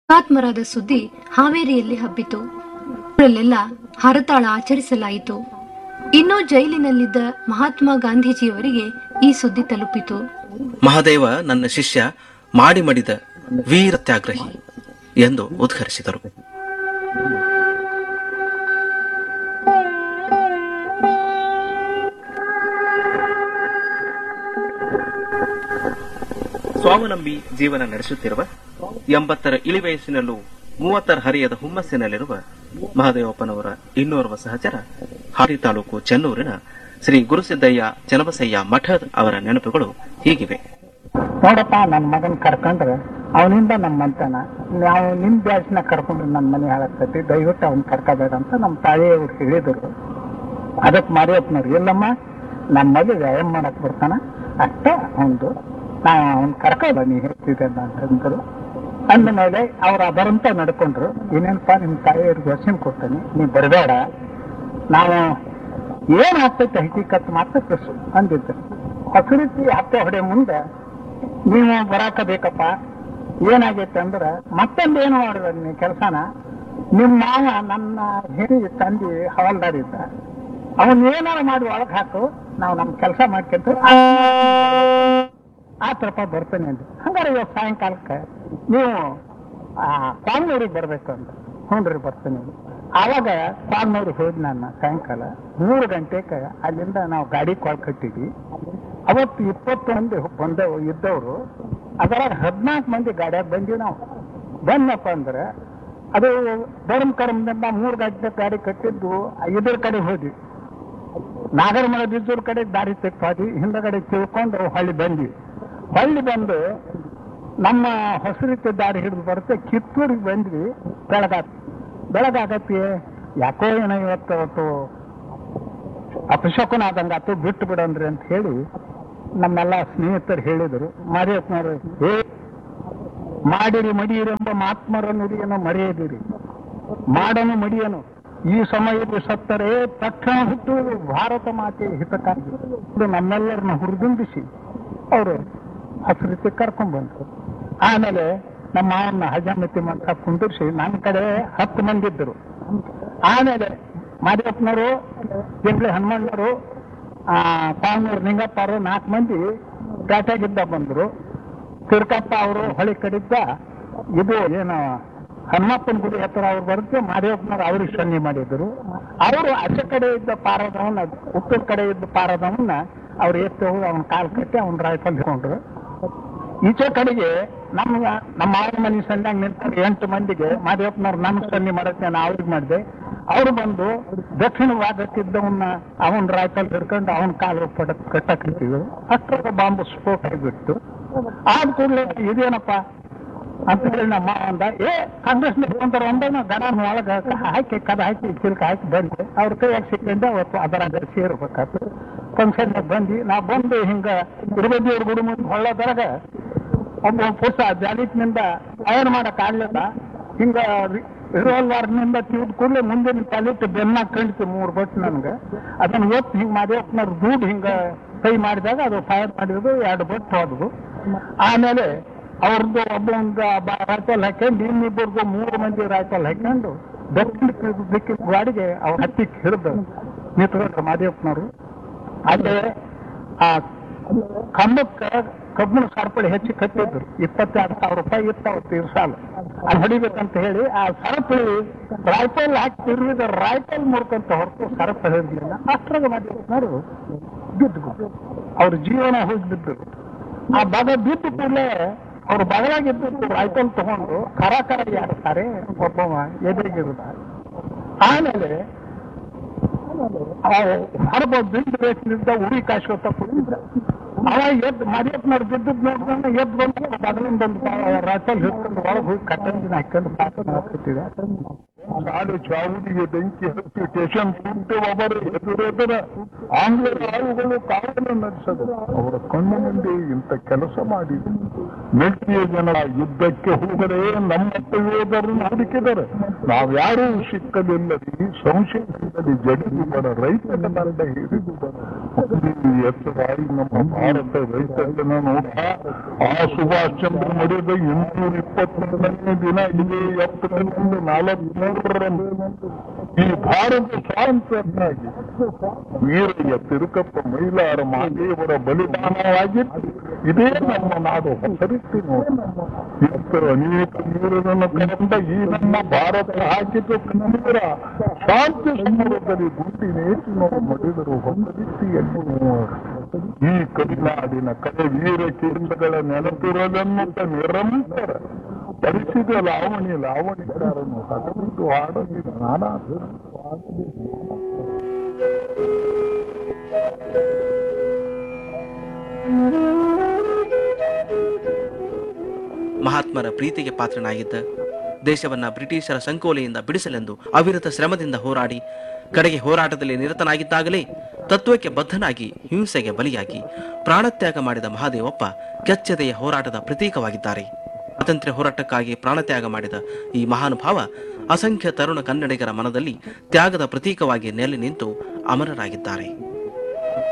ಹುತಾತ್ಮರಾದ ಸುದ್ದಿ ಹಾವೇರಿಯಲ್ಲಿ ಹಬ್ಬಿತು ಊರಲ್ಲೆಲ್ಲ ಹರತಾಳ ಆಚರಿಸಲಾಯಿತು ಇನ್ನೂ ಜೈಲಿನಲ್ಲಿದ್ದ ಮಹಾತ್ಮ ಗಾಂಧೀಜಿಯವರಿಗೆ ಈ ಸುದ್ದಿ ತಲುಪಿತು ಮಹಾದೇವ ನನ್ನ ಶಿಷ್ಯ ಮಾಡಿ ಮಡಿದ ವೀರ ತ್ಯಾಗ್ರಹಿ ಎಂದು ಉದ್ಘರಿಸಿದರು ಸ್ವಾವಲಂಬಿ ಜೀವನ ನಡೆಸುತ್ತಿರುವ ಎಂಬತ್ತರ ಇಳಿವಯಸ್ಸಿನಲ್ಲೂ ಮೂವತ್ತರ ಹರಿಯದ ಹುಮ್ಮಸ್ಸಿನಲ್ಲಿರುವ ಮಹದೇವಪ್ಪನವರ ಇನ್ನೋರ್ವ ಸಹಚರ ಹಾಡಿ ತಾಲೂಕು ಚೆನ್ನೂರಿನ ಶ್ರೀ ಗುರುಸಿದ್ದಯ್ಯ ಚನ್ನಬಸಯ್ಯ ಮಠದ್ ಅವರ ನೆನಪುಗಳು ಹೀಗಿವೆ ನೋಡಪ್ಪ ನನ್ನ ಮಗನ್ ಕರ್ಕೊಂಡ್ರೆ ಅವನಿಂದ ನಮ್ಮ ಮಂತನ ನಾವು ನಿಮ್ ಬ್ಯಾಚ್ನ ಕರ್ಕೊಂಡ್ರೆ ನನ್ನ ಮನೆ ಹಾಳಾಗ್ತೈತಿ ದಯವಿಟ್ಟು ಅವ್ನ ಕರ್ಕೋಬೇಡ ಅಂತ ನಮ್ಮ ತಾಯಿಯವ್ರು ಹೇಳಿದರು ಅದಕ್ಕೆ ಮಾರಿಯಪ್ಪನವ್ರು ಇಲ್ಲಮ್ಮ ನಮ್ಮ ಮಗ ವ್ಯಾಯಾಮ ಮಾಡಕ್ ಬರ್ತಾನ ಅಷ್ಟೇ ಅವನದು ನಾ ಅವ್ನ್ ಕರ್ಕೋಲ್ಲ ನೀ ಹೇಳ್ತಿದ್ದೆ ಅಂತಂದ್ರು ಅಂದ ಮೇಲೆ ಅವ್ರು ಅದರಂತ ನಡ್ಕೊಂಡ್ರು ಇನ್ನೇನಪ್ಪ ನಿಮ್ ತಾಯಿಯವ್ರಿಗೆ ವರ್ಷನ್ ಕೊಡ್ತಾನೆ ನೀ ಬರಬೇಡ ನಾವು ಏನ್ ಆಗ್ತೈತೆ ಹಕ್ಕಿಕತ್ ಮಾತ್ರ ಕಸು ಅಂದಿದ್ದು ಹಸಿರಿತಿ ಹತ್ತೆ ಹೊಡೆ ಮುಂದೆ ನೀವು ಬರಾಕ ಬೇಕಪ್ಪ ಏನಾಗೈತೆ ಅಂದ್ರ ಮತ್ತೊಂದು ಏನು ಮಾಡಿದ ನೀವು ಕೆಲಸನ ನಿಮ್ಮ ಮಾವ ನನ್ನ ಹಿರಿ ತಂದಿ ಹವಲ್ದಾರ್ ಇದ್ದ ಅವನ್ ಏನಾರ ಮಾಡಿ ಒಳಗ್ ಹಾಕು ನಾವು ನಮ್ ಕೆಲಸ ಮಾಡ್ಕೊಂತ ಆತ್ರಪ್ಪ ಬರ್ತೇನೆ ಅಂದ್ರು ಹಂಗಾರೆ ಇವತ್ತು ಸಾಯಂಕಾಲಕ್ಕೆ ನೀವು ಆ ಕಾಲ್ನೂರಿಗೆ ಬರ್ಬೇಕು ಅಂತ ಹ್ಞೂ ಬರ್ತೇನೆ ಅಂದ್ರು. ಆವಾಗ ಕಾಲ್ನೂರಿಗೆ ಹೋದ್ ನಾನು ಸಾಯಂಕಾಲ ಮೂರು ಗಂಟೆಗೆ ಅಲ್ಲಿಂದ ನಾವು ಗಾಡಿ ಕಾಲ್ ಕಟ್ಟಿದ್ವಿ ಅವತ್ತು ಇಪ್ಪತ್ತು ಮಂದಿ ಬಂದವು ಇದ್ದವರು ಅದರಾಗ ಹದಿನಾಲ್ಕು ಮಂದಿ ಗಾಡಿಯಾಗ ಬಂದ್ವಿ ನಾವು ಬಂದಪ್ಪ ಅಂದ್ರೆ ಅದು ಧರ್ಮ ಕರ್ಮದಿಂದ ಮೂರು ಗಂಟೆ ಗಾಡಿ ಕಟ್ಟಿದ್ದು ಇದ್ರ ಕಡೆ ಹೋದ್ವಿ ನಾಗರಮಳ ಬಿದ್ದೂರ್ ಕಡೆ ದಾರಿ ತೆಗ್ದು ಹೋದ್ವಿ ಹಿಂದಗಡೆ ತಿಳ್ಕೊಂಡು ಹೊಳ್ಳಿ ಬಂದ್ವಿ ಹೊಳ್ಳಿ ಬಂದು ನಮ್ಮ ಹೊಸರಿಕೆ ದಾರಿ ಹಿಡಿದು ಬರುತ್ತೆ ಕಿತ್ತೂರಿಗೆ ಬಂದ್ವಿ ಬೆಳಗಾತ್ ಬೆಳಗಾಗತ್ತಿ ಯಾಕೋ ಏನೋ ಇವತ್ತು ಅವತ್ತು ಅಪಶಕುನ ಆದಂಗಾತು ಬಿಟ್ಟು ಬಿಡಂದ್ರಿ ಅಂತ ಹೇಳಿ ನಮ್ಮೆಲ್ಲ ಸ್ನೇಹಿತರು ಹೇಳಿದರು ಮಾರಿಯಪ್ಪನವರು ಏ ಮಾಡಿರಿ ಮಡಿಯಿರಿ ಎಂಬ ಮಾತ್ಮರ ನುಡಿಯನ್ನು ಮರೆಯದಿರಿ ಮಾಡನು ಮಡಿಯನು ಈ ಸಮಯದಲ್ಲಿ ಸತ್ತರೆ ತಕ್ಷಣ ಹುಟ್ಟುವುದು ಭಾರತ ಮಾತೆ ಹಿತಕ್ಕಾಗಿ ಇದು ನಮ್ಮೆಲ್ಲರನ್ನ ಹುರಿದುಂಬಿಸಿ ಅವರು ಹಸಿರಿತಿ ಕರ್ಕೊಂಡ್ ಬಂದ್ರು ಆಮೇಲೆ ನಮ್ಮ ಮಾವನ್ನ ಹಜಾಮತಿ ಮಂತ್ರ ಕುಂದಿರ್ಸಿ ನನ್ನ ಕಡೆ ಹತ್ತು ಮಂದಿ ಇದ್ದರು ಆಮೇಲೆ ಮಾದೇವಪ್ಪನವರು ಜಂಗ್ಳಿ ಹನುಮಣ್ಣವರು ಆ ಪಾವನೂರು ನಿಂಗಪ್ಪರು ನಾಲ್ಕು ಮಂದಿ ಪೇಟೆಗಿದ್ದ ಬಂದ್ರು ತಿರ್ಕಪ್ಪ ಅವರು ಹೊಳಿ ಕಡಿದ್ದ ಇದು ಏನು ಹನುಮಪ್ಪನ ಗುಡಿ ಹತ್ರ ಅವ್ರು ಬರುತ್ತೆ ಮಾದೇವಪ್ಪನವ್ರು ಅವ್ರಿಗೆ ಸನ್ನಿ ಮಾಡಿದ್ರು ಅವರು ಆಚೆ ಕಡೆ ಇದ್ದ ಪಾರದವನ್ನ ಉತ್ತರ ಕಡೆ ಇದ್ದ ಪಾರದವನ್ನ ಅವ್ರು ಎತ್ತು ಹೋಗಿ ಅವನ ಕಾಲ್ ಕಟ್ಟಿ ಅವ್ನ ರಾಯ್ಫಲ್ ಹಿಡ್ಕೊಂಡ್ರು ಈಚೆ ಕಡೆಗೆ ನಮ್ಮ ನಮ್ಮ ಮಾವನ ಮನೆ ಸಂದಾಗ ನಿಂತ ಎಂಟು ಮಂದಿಗೆ ಮಾದೇವಪ್ಪನವ್ರು ನಮ್ಗೆ ಸನ್ನಿ ಮಾಡಕ್ಕೆ ನಾನು ಅವ್ರಿಗೆ ಮಾಡಿದೆ ಅವ್ರು ಬಂದು ದಕ್ಷಿಣ ಭಾಗಕ್ಕಿದ್ದವನ್ನ ಅವನ್ ರಾಯ್ಫಲ್ ಹಿಡ್ಕೊಂಡು ಅವನ ಕಾಲು ಪಡ ಕಟ್ಟಕ್ಕಿಟ್ಟಿದ್ರು ಅಷ್ಟರ ಬಾಂಬು ಸ್ಫೋಟ ಆಗಿಬಿಟ್ಟು ಆದ ಕೂಡಲೇ ಇದೇನಪ್ಪ ಅಂತ ಹೇಳಿ ನಮ್ಮ ಮಾವ ಅಂದ ಏ ಕಾಂಗ್ರೆಸ್ ನಿಂತ್ಕೊಂಡ್ರ ಒಂದನ ಗಡ ಒಳಗ ಹಾಕಿ ಕದ ಹಾಕಿ ಚಿಲ್ಕ ಹಾಕಿ ಬಂದೆ ಅವ್ರ ಕೈಯಾಗ ಸಿಕ್ಕಿಂದ ಅವತ್ತು ಅದರಾಗ ಸೇರ್ಬೇಕಾಯ್ತು ಫಂಕ್ಷನ್ ಬಂದಿ ನಾ ಬಂದು ಹಿಂಗ ತಿರುಪತಿಯವ್ರ ಗುಡಿ ಮುಂದೆ ಹೊಳ್ಳೋದ್ರಾಗ ಒಬ್ಬ ಪುರುಷ ಜಾಲಿಟ್ನಿಂದ ಅಯನ್ ಮಾಡಕ್ ಆಗ್ಲಿಲ್ಲ ಹಿಂಗ ರಿವಾಲ್ವರ್ನಿಂದ ತಿಳ್ದ ಕೂಡಲೇ ಮುಂದಿನ ತಲಿಟ್ಟು ಬೆನ್ನ ಕಂಡಿತು ಮೂರು ಬಟ್ ನನ್ಗೆ ಅದನ್ನ ಒತ್ತು ಹಿಂಗ್ ಮಾದೇವಪ್ಪನವ್ರು ದೂಡ್ ಹಿಂಗ ಕೈ ಮಾಡಿದಾಗ ಅದು ಫೈರ್ ಮಾಡಿದ್ರು ಎರಡು ಬಟ್ ಹೋದ್ವು ಆಮೇಲೆ ಅವ್ರದ್ದು ಒಬ್ಬೊಂದು ರಾಯ್ಫಲ್ ಹಾಕೊಂಡು ಇನ್ನಿಬ್ಬರದು ಮೂರು ಮಂದಿ ರಾಯ್ಫಲ್ ಹಾಕೊಂಡು ದಕ್ಷಿಣ ದಿಕ್ಕಿನ ಗಾಡಿಗೆ ಅವ್ರ ಹತ್ತಿ ಹಿಡಿದು ನಿಂತ್ಕೊಂಡ್ರು ಮಾದೇವಪ್ಪನವರು ಅಲ್ಲೇ ಆ ಕಂಬಕ್ಕೆ ಕಬ್ಬಿಣ ಸರಪಳಿ ಹೆಚ್ಚಿ ಕಟ್ಟಿದ್ರು ಇಪ್ಪತ್ತೆರಡು ಸಾವಿರ ರೂಪಾಯಿ ಇತ್ತು ಅವತ್ತು ಇರ್ಸಾಲು ಅದು ಹೊಡಿಬೇಕಂತ ಹೇಳಿ ಆ ಸರಪಳಿ ರಾಯ್ಫಲ್ ಹಾಕಿ ತಿರುಗಿದ ರಾಯ್ಫಲ್ ಮುರ್ಕಂತ ಹೊರತು ಸರಪಳಿ ಇರಲಿಲ್ಲ ಅಷ್ಟ್ರಾಗ ಮಾಡಿದ್ರು ಬಿದ್ದು ಅವ್ರ ಜೀವನ ಹೋಗಿ ಬಿದ್ದರು ಆ ಬಗ ಬಿದ್ದು ಕೂಡಲೇ ಅವ್ರು ಬಗಲಾಗಿದ್ದು ರಾಯ್ಫಲ್ ತಗೊಂಡು ಕರ ಕರ ಯಾಡ್ತಾರೆ ಒಬ್ಬವ ಎದುರಿಗಿರುದ ಆಮೇಲೆ ಹೊರಬ ಬಿದ್ದು ರೇಸ್ನಿಂದ ಉರಿ ಕಾಶ್ಕೋತ ಕುಡಿದ ಅವ ಎದ್ದು ಮರಿಯಪ್ಪನವ್ರು ಬಿದ್ದದ್ ನೋಡಿದ್ರೆ ಎದ್ದು ಬಂದು ಬಗಲಿಂದ ಒಂದು ರಾಚಲ್ ಹಿಡ್ಕೊಂಡು ಒಳಗೆ ಹೋಗಿ ಕಟ್ಟಂಜಿನ ಹಾಕೊಂಡು ಪಾತ್ರ ಹಾಕುತ್ತಿದೆ ನಾಡು ಚಾವುಡಿಗೆ ಬೆಂಕಿ ಹಚ್ಚಿ ಸ್ಟೇಷನ್ ಕುಂಟು ಒಬ್ಬರು ಎದುರೆದುರ ಆಂಗ್ಲರ ಆಳುಗಳು ಕಾವಲು ನಡೆಸಿದರು ಅವರ ಕಣ್ಣು ಮುಂದೆ ಇಂಥ ಕೆಲಸ ಮಾಡಿ ಮಿಲಿಟರಿಯ ಜನ ಯುದ್ಧಕ್ಕೆ ಹೋದರೆ ನಮ್ಮ ಯೋಧರನ್ನು ಹುಡುಕಿದರು ನಾವ್ಯಾರೂ ಸಿಕ್ಕಲಿಲ್ಲದಿ ಸಂಶಯದಲ್ಲಿ ಜಡಿದು ಬರ ರೈತನ ದಂಡ ಹಿಡಿದು ಬರ ಎತ್ತರಾಯಿ ನಮ್ಮ ಭಾರತ ರೈತನ ನೋಟ ಆ ಸುಭಾಷ್ ಚಂದ್ರ ಮಡಿದ ಇನ್ನೂರ ಇಪ್ಪತ್ತೊಂದನೇ ದಿನ ಇದೇ ಏಪ್ರಿಲ್ ಒಂದು ನಾಲ್ಕುನೂರರಂದು ಈ ಭಾರತ ಸ್ವಾತಂತ್ರ್ಯಕ್ಕಾಗಿ ವೀರಯ್ಯ ತಿರುಕಪ್ಪ ಮೈಲಾರ ಮಹಾದೇವರ ಬಲಿದಾನವಾಗಿತ್ತು ಇದೇ ನಮ್ಮ ನಾಡು ಹೆಸರಿಟ್ಟು ನೋಡಿ ಇಂಥ ಅನೇಕ ವೀರರನ್ನು ಕಂಡ ಈ ನಮ್ಮ ಭಾರತ ಹಾಕಿದ ಕನ್ನೀರ ಶಾಂತಿ ಸಮುದ್ರದಲ್ಲಿ ಗುಂಡಿನೇಸಿ ನಾವು ಮಡಿದರು ಹೊಸದಿತ್ತಿಯನ್ನು ಈ ಕರುನಾಡಿನ ಕಡೆ ವೀರ ಕೇಂದ್ರಗಳ ನೆನಪಿರೋದನ್ನುತ್ತ ನಿರಂತರ ಪರಿಸಿದ ಲಾವಣಿ ಲಾವಣಿಕಾರನು ಹದಬಿಟ್ಟು ಹಾಡಲಿಲ್ಲ ನಾನಾ ಮಹಾತ್ಮರ ಪ್ರೀತಿಗೆ ಪಾತ್ರನಾಗಿದ್ದ ದೇಶವನ್ನ ಬ್ರಿಟಿಷರ ಸಂಕೋಲೆಯಿಂದ ಬಿಡಿಸಲೆಂದು ಅವಿರತ ಶ್ರಮದಿಂದ ಹೋರಾಡಿ ಕಡೆಗೆ ಹೋರಾಟದಲ್ಲಿ ನಿರತನಾಗಿದ್ದಾಗಲೇ ತತ್ವಕ್ಕೆ ಬದ್ಧನಾಗಿ ಹಿಂಸೆಗೆ ಬಲಿಯಾಗಿ ಪ್ರಾಣತ್ಯಾಗ ಮಾಡಿದ ಮಹಾದೇವಪ್ಪ ಕೆಚ್ಚದೆಯ ಹೋರಾಟದ ಪ್ರತೀಕವಾಗಿದ್ದಾರೆ ಸ್ವಾತಂತ್ರ್ಯ ಹೋರಾಟಕ್ಕಾಗಿ ಪ್ರಾಣತ್ಯಾಗ ಮಾಡಿದ ಈ ಮಹಾನುಭಾವ ಅಸಂಖ್ಯ ತರುಣ ಕನ್ನಡಿಗರ ಮನದಲ್ಲಿ ತ್ಯಾಗದ ಪ್ರತೀಕವಾಗಿ ನೆಲೆ ನಿಂತು ಅಮರರಾಗಿದ್ದಾರೆ